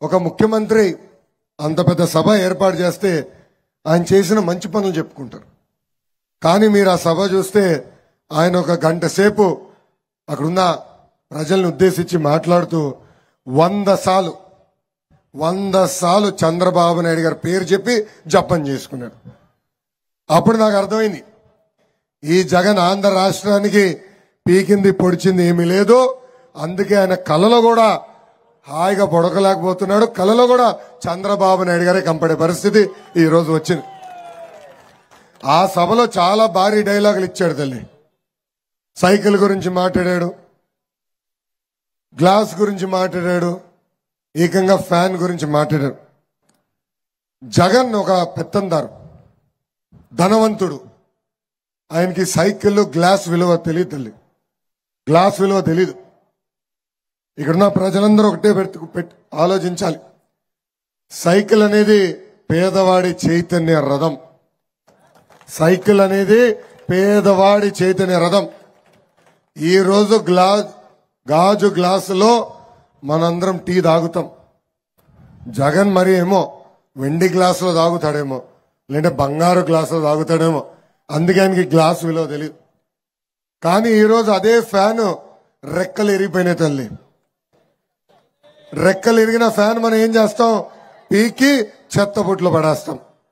ఒక ముఖ్యమంత్రి అంత పెద్ద సభ ఏర్పాటు చేస్తే ఆయన చేసిన మంచి పనులు చెప్పుకుంటారు కానీ మీరు ఆ సభ చూస్తే ఆయన ఒక గంట సేపు అక్కడున్న ప్రజల్ని ఉద్దేశించి మాట్లాడుతూ వంద సార్లు వంద సార్లు చంద్రబాబు నాయుడు గారి పేరు చెప్పి జపం చేసుకున్నాడు అప్పుడు నాకు అర్థమైంది ఈ జగన్ ఆంధ్ర రాష్ట్రానికి పీకింది పొడిచింది ఏమీ లేదు అందుకే ఆయన కళలో కూడా హాయిగా పొడకలేకపోతున్నాడు కళలో కూడా చంద్రబాబు నాయుడు గారే కంపడే పరిస్థితి ఈ రోజు వచ్చింది ఆ సభలో చాలా భారీ డైలాగులు ఇచ్చాడు తల్లి సైకిల్ గురించి మాట్లాడాడు గ్లాస్ గురించి మాట్లాడాడు ఏకంగా ఫ్యాన్ గురించి మాట్లాడాడు జగన్ ఒక పెత్తందారు ధనవంతుడు ఆయనకి సైకిల్ గ్లాస్ విలువ తెలియదు తల్లి గ్లాస్ విలువ తెలీదు ఇక్కడున్న ప్రజలందరూ ఒకటే పెట్టు పెట్ ఆలోచించాలి సైకిల్ అనేది పేదవాడి చైతన్య రథం సైకిల్ అనేది పేదవాడి చైతన్య రథం ఈ రోజు గ్లా గాజు గ్లాసులో మనందరం టీ తాగుతాం జగన్ మరి ఏమో వెండి గ్లాసులో తాగుతాడేమో లేదంటే బంగారు గ్లాసులో తాగుతాడేమో అందుకే ఆయనకి గ్లాస్ విలువ తెలియదు కానీ ఈరోజు అదే ఫ్యాన్ రెక్కలు ఎరిగిపోయినాయి తల్లి రెక్కలు ఎరిగిన ఫ్యాన్ మనం ఏం చేస్తాం పీకి చెత్త బుట్లో పడేస్తాం